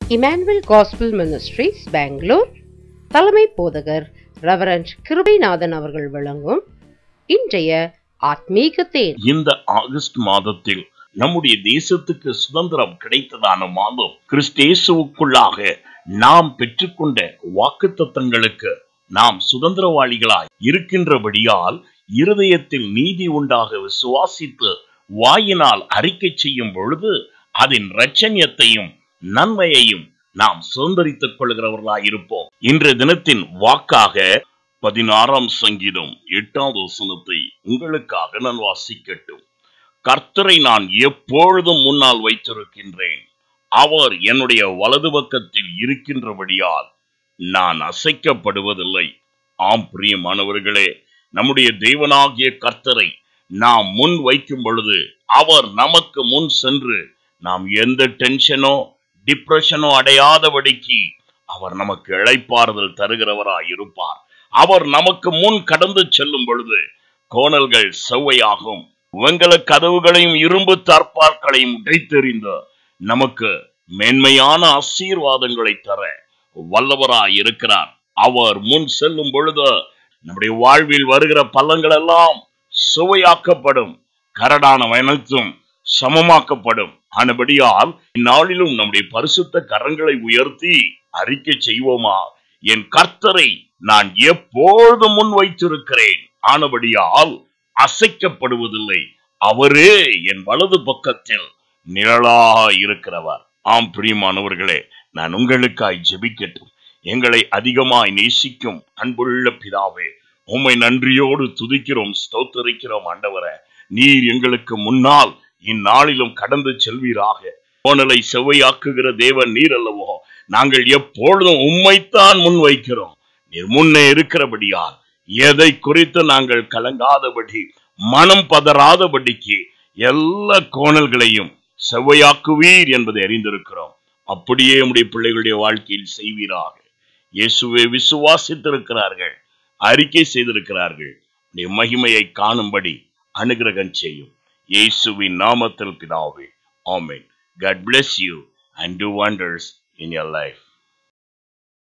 Emmanuel gospel ministries Bangalore தலைமை போதகர் reverend Kirubanathan அவர்கள் வழங்கும் இன்றைய ஆத்மீக தேன் இந்த ஆகஸ்ட் மாதத்தில் நம்முடைய தேசத்துக்கு சுதந்திரம் கிடைத்ததான மாதம் கிறிஸ்தேசுவுக்குள்ளாக நாம் பெற்றுக்கொண்ட வாக்குத்தத்தங்களுக்கு நாம் சுதந்திரவாளிகளாய் இருக்கின்றபடியால் இருதயத்தில் நீதி உண்டாக விசுவாசித்து வாயினால் அறிக்கை செய்யும் பொழுது அதன் இரட்சண்யத்தையும் நன்மையையும் நாம் சுதந்திரித்துக் கொள்கிறவர்களாய் இருப்போம் இன்றைய தினத்தின் வாக்காக பதினாறாம் சங்கீதம் எட்டாவது வசனத்தை உங்களுக்காக நான் வாசிக்கட்டும் கர்த்தரை நான் எப்பொழுதும் முன்னால் வைத்திருக்கின்றேன் அவர் என்னுடைய வலது பக்கத்தில் இருக்கின்றபடியால் நான் அசைக்கப்படுவதில்லை ஆம் பிரியமானவர்களே நம்முடைய தேவனாகிய கர்த்தரை நாம் முன் வைக்கும் பொழுது அவர் நமக்கு முன் சென்று நாம் எந்த டென்ஷனோ டிப்ரெஷனோ அடையாதபடிக்கு அவர் நமக்கு இழைப்பாறுதல் தருகிறவராய் இருப்பார் அவர் நமக்கு முன் கடந்து செல்லும் பொழுது கோணல்கள் செவ்வையாகும் வெங்கல கதவுகளையும் இரும்பு தற்பார்களையும் உடைத்தெறிந்து நமக்கு மேன்மையான ஆசீர்வாதங்களை தர வல்லவராய் இருக்கிறார் அவர் முன் செல்லும் பொழுது நம்முடைய வாழ்வில் வருகிற பள்ளங்கள் எல்லாம் சுவையாக்கப்படும் கரடான அனைத்தும் சமமாக்கப்படும் ஆனபடியால் இந்நாளிலும் நம்முடைய பரிசுத்த கரங்களை உயர்த்தி அறிக்கை செய்வோமா என் கர்த்தரை நான் எப்பொழுதும் முன் வைத்திருக்கிறேன் ஆனபடியால் அசைக்கப்படுவதில்லை அவரே என் வலது பக்கத்தில் நிழலாக இருக்கிறவர் ஆம் பிரியமானவர்களே நான் உங்களுக்காய் ஜெபிக்கட்டும் எங்களை அதிகமாய் நேசிக்கும் அன்புள்ள பிதாவே உம்மை நன்றியோடு துதிக்கிறோம் ஸ்தோத்தரிக்கிறோம் ஆண்டவரே நீர் எங்களுக்கு முன்னால் இந்நாளிலும் கடந்து செல்வீராக கோணலை செவ்வையாக்குகிற தேவன் நீர் அல்லவோ நாங்கள் எப்பொழுதும் உம்மைத்தான் முன் வைக்கிறோம் நீர் முன்னே இருக்கிறபடியால் எதை குறித்து நாங்கள் கலங்காதபடி மனம் பதறாதபடிக்கு எல்லா கோணல்களையும் செவ்வையாக்குவீர் என்பதை அறிந்திருக்கிறோம் அப்படியே உடைய பிள்ளைகளுடைய வாழ்க்கையில் செய்வீராக இயேசுவை விசுவாசித்திருக்கிறார்கள் அறிக்கை செய்திருக்கிறார்கள் உடைய மகிமையை காணும்படி அனுகிரகம் செய்யும் இயேசுவின் நாமத்தில் பிதாவே ஆமென் God bless you and do wonders in your life.